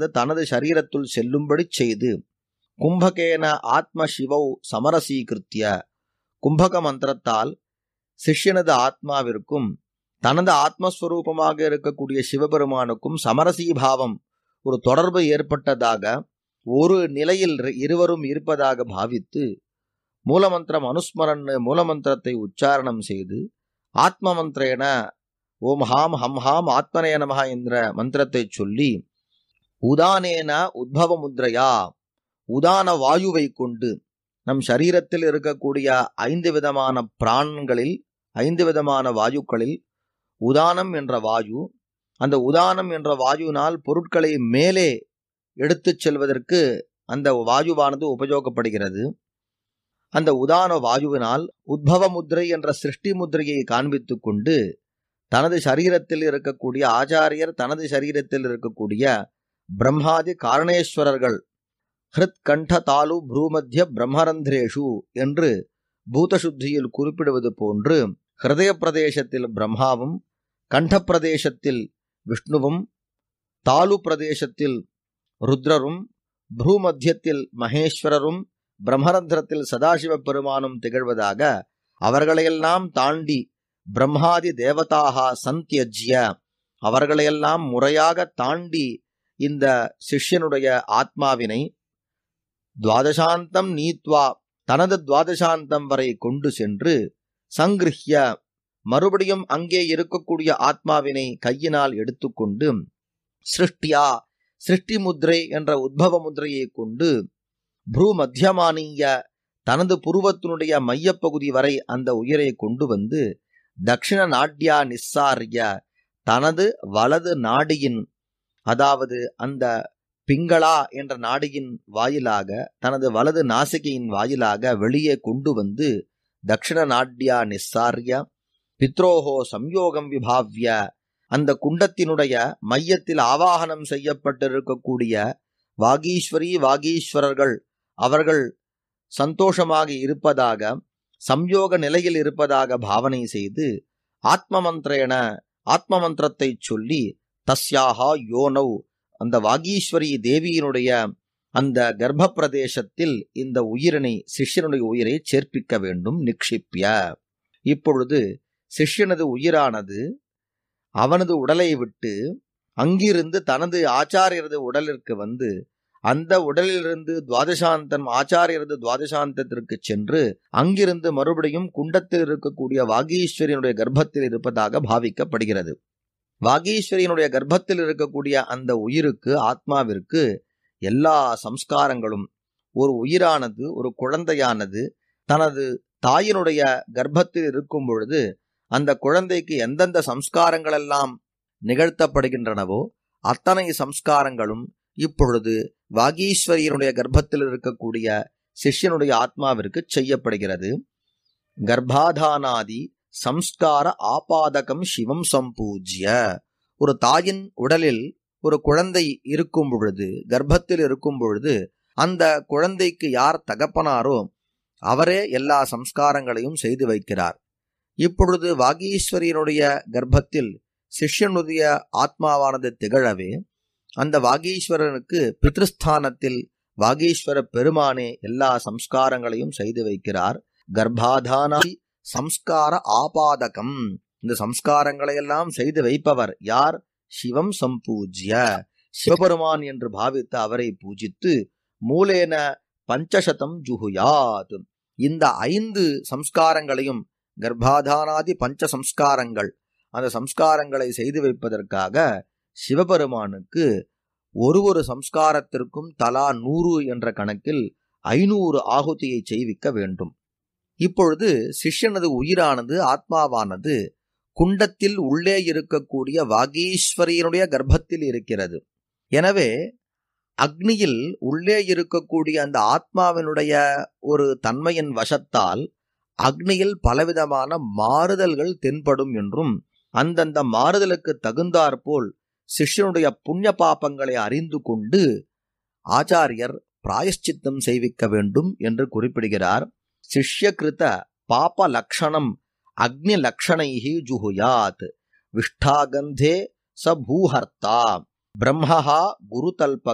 வாயுவானது தனது சரீரத்துள் செல்லும்படி செய்து கும்பகேன ஆத்ம சிவௌ சமரசீகிருத்திய கும்பக மந்திரத்தால் சிஷ்யனது ஆத்மாவிற்கும் தனது ஆத்மஸ்வரூபமாக இருக்கக்கூடிய சிவபெருமானுக்கும் சமரசீபாவம் ஒரு தொடர்பு ஏற்பட்டதாக ஒரு நிலையில் இருவரும் இருப்பதாக பாவித்து மூலமந்திரம் அனுஸ்மரன் மூலமந்திரத்தை உச்சாரணம் செய்து ஆத்ம மந்திரேன ஓம் ஹாம் ஹம் ஹாம் ஆத்மனே நமஹ என்ற மந்திரத்தை சொல்லி உதானேன உத்பவ முத்ரையா உதான வாயுவை கொண்டு நம் சரீரத்தில் இருக்கக்கூடிய ஐந்து விதமான பிராணங்களில் ஐந்து விதமான வாயுக்களில் உதானம் என்ற வாயு அந்த உதானம் என்ற வாயுவினால் பொருட்களை மேலே எடுத்துச் செல்வதற்கு அந்த வாயுவானது உபயோகப்படுகிறது அந்த உதான வாயுவினால் உத்பவ முத்ரை என்ற சிருஷ்டி முத்திரையை காண்பித்து கொண்டு தனது சரீரத்தில் இருக்கக்கூடிய ஆச்சாரியர் தனது சரீரத்தில் இருக்கக்கூடிய பிரம்மாதி காரணேஸ்வரர்கள் ஹிருத் கண்ட தாலு ப்ரூமத்திய பிரம்மரந்திரேஷு என்று பூதசுத்தியில் குறிப்பிடுவது போன்று ஹிருதய பிரதேசத்தில் பிரம்மாவும் கண்ட பிரதேசத்தில் விஷ்ணுவும் தாலு பிரதேசத்தில் ருத்ரரும் ப்ரூமத்தியத்தில் மகேஸ்வரரும் பிரம்மரந்திரத்தில் சதாசிவ பெருமானும் திகழ்வதாக அவர்களையெல்லாம் தாண்டி பிரம்மாதி தேவதாக சந்தியஜ்ய அவர்களையெல்லாம் முறையாக தாண்டி இந்த சிஷ்யனுடைய ஆத்மாவினை துவாதசாந்தம் நீத்வா தனது துவாதசாந்தம் வரை கொண்டு சென்று சங்கிருஹ்ய மறுபடியும் அங்கே இருக்கக்கூடிய ஆத்மாவினை கையினால் எடுத்துக்கொண்டு சிருஷ்டியா சிருஷ்டி முத்ரை என்ற உத்பவ முத்ரையை கொண்டு ப்ரூ மத்தியமானிய தனது புருவத்தினுடைய மையப்பகுதி வரை அந்த உயிரை கொண்டு வந்து தக்ஷிண நாட்யா நிஸ்ஸாரிய தனது வலது நாடியின் அதாவது அந்த பிங்களா என்ற நாடியின் வாயிலாக தனது வலது நாசிகையின் வாயிலாக வெளியே கொண்டு வந்து தக்ஷிண நாட்யா நிஸ்ஸாரிய பித்ரோஹோ சம்யோகம் விபாவ்ய அந்த குண்டத்தினுடைய மையத்தில் ஆவாகனம் செய்யப்பட்டிருக்கக்கூடிய வாகீஸ்வரி வாகீஸ்வரர்கள் அவர்கள் சந்தோஷமாக இருப்பதாக சம்யோக நிலையில் இருப்பதாக பாவனை செய்து ஆத்ம மந்திரேன ஆத்ம மந்திரத்தை சொல்லி தஸ்யாகா யோனௌ அந்த வாகீஸ்வரி தேவியினுடைய அந்த கர்ப்ப பிரதேசத்தில் இந்த உயிரினை சிஷ்யனுடைய உயிரை சேர்ப்பிக்க வேண்டும் நிக்ஷிப்பிய இப்பொழுது சிஷ்யனது உயிரானது அவனது உடலை விட்டு அங்கிருந்து தனது ஆச்சாரியரது உடலிற்கு வந்து அந்த உடலிலிருந்து துவாதசாந்தன் ஆச்சாரியரது துவாதசாந்தத்திற்கு சென்று அங்கிருந்து மறுபடியும் குண்டத்தில் இருக்கக்கூடிய வாகீஸ்வரியனுடைய கர்ப்பத்தில் இருப்பதாக பாவிக்கப்படுகிறது வாகீஸ்வரியனுடைய கர்ப்பத்தில் இருக்கக்கூடிய அந்த உயிருக்கு ஆத்மாவிற்கு எல்லா சம்ஸ்காரங்களும் ஒரு உயிரானது ஒரு குழந்தையானது தனது தாயினுடைய கர்ப்பத்தில் இருக்கும் பொழுது அந்த குழந்தைக்கு எந்தெந்த சம்ஸ்காரங்கள் எல்லாம் நிகழ்த்தப்படுகின்றனவோ அத்தனை சம்ஸ்காரங்களும் இப்பொழுது வாகீஸ்வரியனுடைய கர்ப்பத்தில் இருக்கக்கூடிய சிஷ்யனுடைய ஆத்மாவிற்கு செய்யப்படுகிறது கர்ப்பாதானாதி சம்ஸ்கார ஆபாதகம் சிவம் சம்பூஜ்ய ஒரு தாயின் உடலில் ஒரு குழந்தை இருக்கும் பொழுது கர்ப்பத்தில் இருக்கும் பொழுது அந்த குழந்தைக்கு யார் தகப்பனாரோ அவரே எல்லா சம்ஸ்காரங்களையும் செய்து வைக்கிறார் இப்பொழுது வாகீஸ்வரியனுடைய கர்ப்பத்தில் சிஷ்யனுடைய ஆத்மாவானது திகழவே அந்த வாகீஸ்வரனுக்கு பித்ருஸ்தானத்தில் வாகீஸ்வர பெருமானே எல்லா சம்ஸ்காரங்களையும் செய்து வைக்கிறார் கர்ப்பாதானாதி சம்ஸ்கார ஆபாதகம் இந்த சம்ஸ்காரங்களை எல்லாம் செய்து வைப்பவர் யார் சிவம் சம்பூஜ்ய சிவபெருமான் என்று பாவித்து அவரை பூஜித்து மூலேன பஞ்சசதம் ஜுகுயாத் இந்த ஐந்து சம்ஸ்காரங்களையும் கர்ப்பாதானாதி பஞ்ச சம்ஸ்காரங்கள் அந்த சம்ஸ்காரங்களை செய்து வைப்பதற்காக சிவபெருமானுக்கு ஒரு ஒரு சம்ஸ்காரத்திற்கும் தலா நூறு என்ற கணக்கில் ஐநூறு ஆகுதியை செய்விக்க வேண்டும் இப்பொழுது சிஷ்யனது உயிரானது ஆத்மாவானது குண்டத்தில் உள்ளே இருக்கக்கூடிய வாகீஸ்வரியனுடைய கர்ப்பத்தில் இருக்கிறது எனவே அக்னியில் உள்ளே இருக்கக்கூடிய அந்த ஆத்மாவினுடைய ஒரு தன்மையின் வசத்தால் அக்னியில் பலவிதமான மாறுதல்கள் தென்படும் என்றும் அந்தந்த மாறுதலுக்கு தகுந்தாற்போல் சிஷ்யனுடைய புண்ணிய பாப்பங்களை அறிந்து கொண்டு ஆச்சாரியர் பிராயஷ்சித்தம் செய்விக்க வேண்டும் என்று குறிப்பிடுகிறார் சிஷ்யகிருத பாப லக்ஷணம் அக்னி லக்ஷணைஹி ஜுகுயாத் விஷ்டாகந்தே ச பூஹர்த்தா பிரம்மஹா குருதல்ப